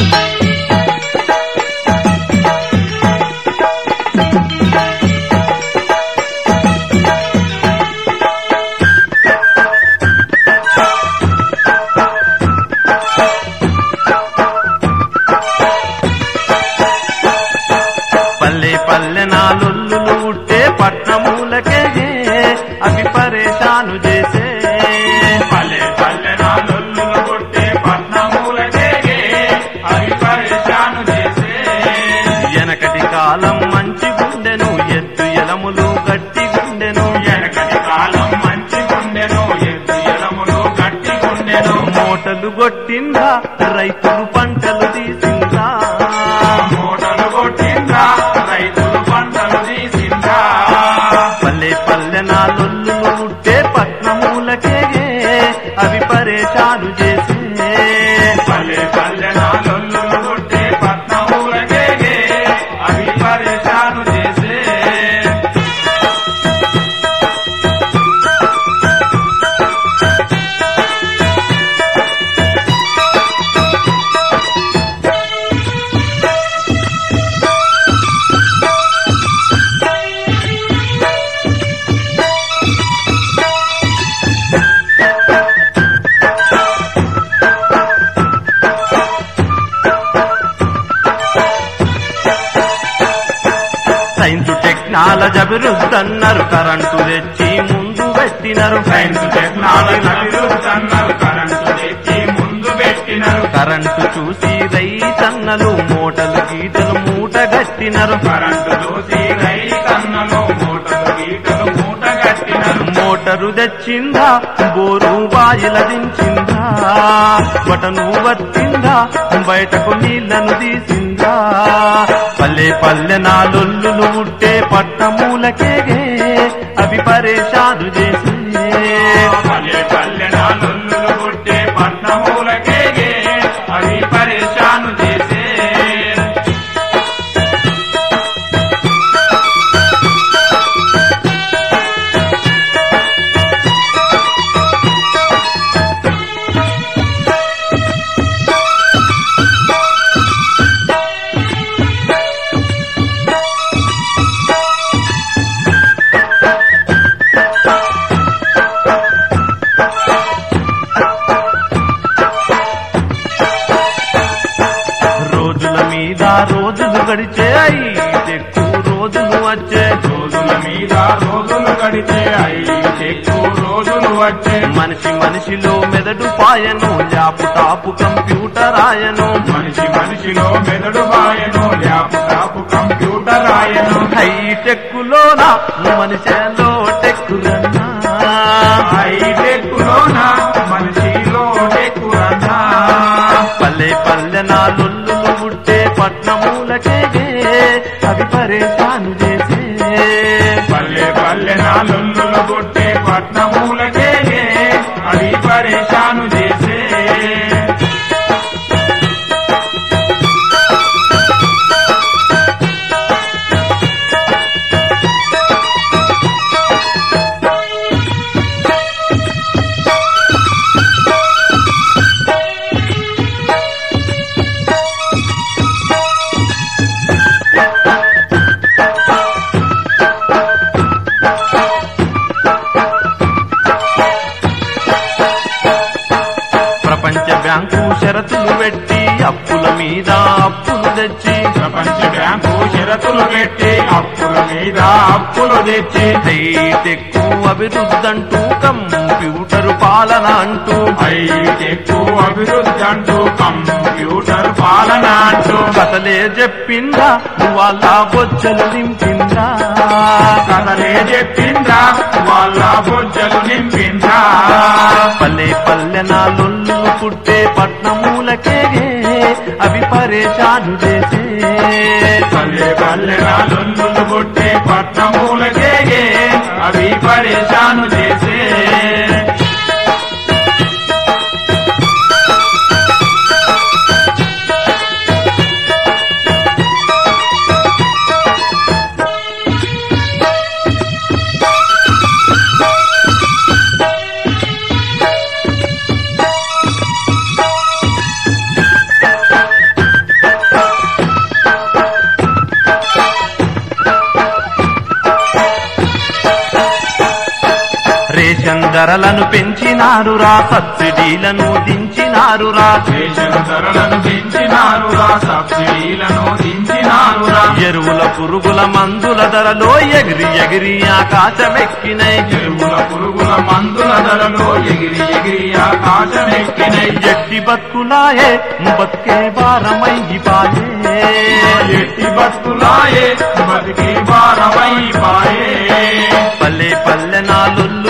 పల్లె పల్లె నా లొల్లులు ఉట్టే పట్నమూలకే అవి పరేషాను చేసే పల్లె పల్లె నా లొల్లులు కొట్టే పట్నమూలకే అవి పరేషాను చేసే వెనకటి కాలం మంచి గుండెను ఎత్తు ఎలములు గట్టి గుండెను వెనకటి కాలం మంచి గుండెను ఎత్తు ఎలములు గట్టి గుండెను మూటలు కొట్టిందా రైతులు పంటలు తీసిందా మూటలు కొట్టిందా రైతులు పంటలు తీసిందా పల్లె పల్లె నా లొల్లులు ఉట్టే పట్నమూలకే అవి పరేషాను చేసే పల్లె పల్లె నా లొల్లులు కొట్టే పట్నమూలకే అవి పరేషాను చేసే సైన్స్ టెక్నాలజీ అభివృద్ధి అన్నారు కరెంటు తెచ్చి ముందు పెట్టినారు సైన్స్ టెక్నాలజీ అభివృద్ధన్నారు కరెంటు తెచ్చి ముందు పెట్టినారు కరెంటు చూసి రైతన్నలు మూటలు గీతలు మూట గట్టినరు కరెంటు చూసి రైతన్నలు మూటలు గీటలు మూట కట్టినారు మోటరు తెచ్చిందా బోరు బాయిల దించిందా బటను వచ్చిందా బయటకు నీళ్లను తీసిందా పల్లె పల్లె నా లొల్లులు ఉట్టే పట్టమూలకే అవి పరేషాను చేసే పల్లె పల్లె నా లొల్లులు కొట్టే పట్నమూలకే అవి పరేషాను చేసే రోజుల మీద రోజులు గడిచే ఎక్కువ రోజులు వచ్చే రోజుల మీద రోజులు గడిచే ఐదు ఎక్కువ రోజులు వచ్చే మనిషి మనిషిలో మెదడు పాయను ల్యాప్టాప్ కంప్యూటర్ ఆయను మనిషి మనిషిలో మెదడు వాయను ల్యాప్టాప్ కంప్యూటర్ ఆయను హైటెక్కులోన మనిషిలో టెక్కులన్నా హైటెక్కులోన మనిషిలో టెక్కురన్నా పల్లె పల్లె నా లొల్లులు పుట్టే పట్నమూలకే అవి పరేషాను చేసే పల్లె పల్లె నా లొల్లులు కొట్టే పట్నమూలకే అది పరేషాను చేసే ప్రపంచ బ్యాంకు షరతులు పెట్టి అప్పుల మీద అప్పులు తెచ్చి ప్రపంచ బ్యాంకు షరతులు పెట్టి అప్పుల మీద అప్పులు తెచ్చి హైటెక్ అభివృద్ధి అంటూ కంప్యూటర్ పాలన అంటూ హైటెక్కువ అభివృద్ధి అంటూ కంప్యూటర్ పాలన అంటూ కథలే చెప్పిందా వాళ్ళ బొచ్చలు నింపిందా కథలే చెప్పిందా వాళ్ళ బొజ్జలు నింపిందా పల్లె పల్లె నా లొల్లు పుట్టే పట్నమూలకే అవి పరేషాను చేసే పల్లె పల్లె నా లొల్లులు కొట్టే పట్నమూలకే అవి పరేషాను చేసే ధరలను పెంచినారురా సబ్సిడీలను దించినారురా రేషన్ ధరలను పెంచినారురా సబ్సిడీలను దించినారురా ఎరువుల పురుగుల మందుల ధరలో ఎగిరి ఎగిరి ఆకాశమెక్కినై ఎరువుల పురుగుల మందుల ధరలో ఎగిరి ఎగిరి ఆకాశమెక్కినై ఎట్టి బతుకులాయే బతుకే భారమైపాయే ఎట్టి బతుకులాయే బతికి భారమైపాయే పల్లె పల్లె నాలుల్ల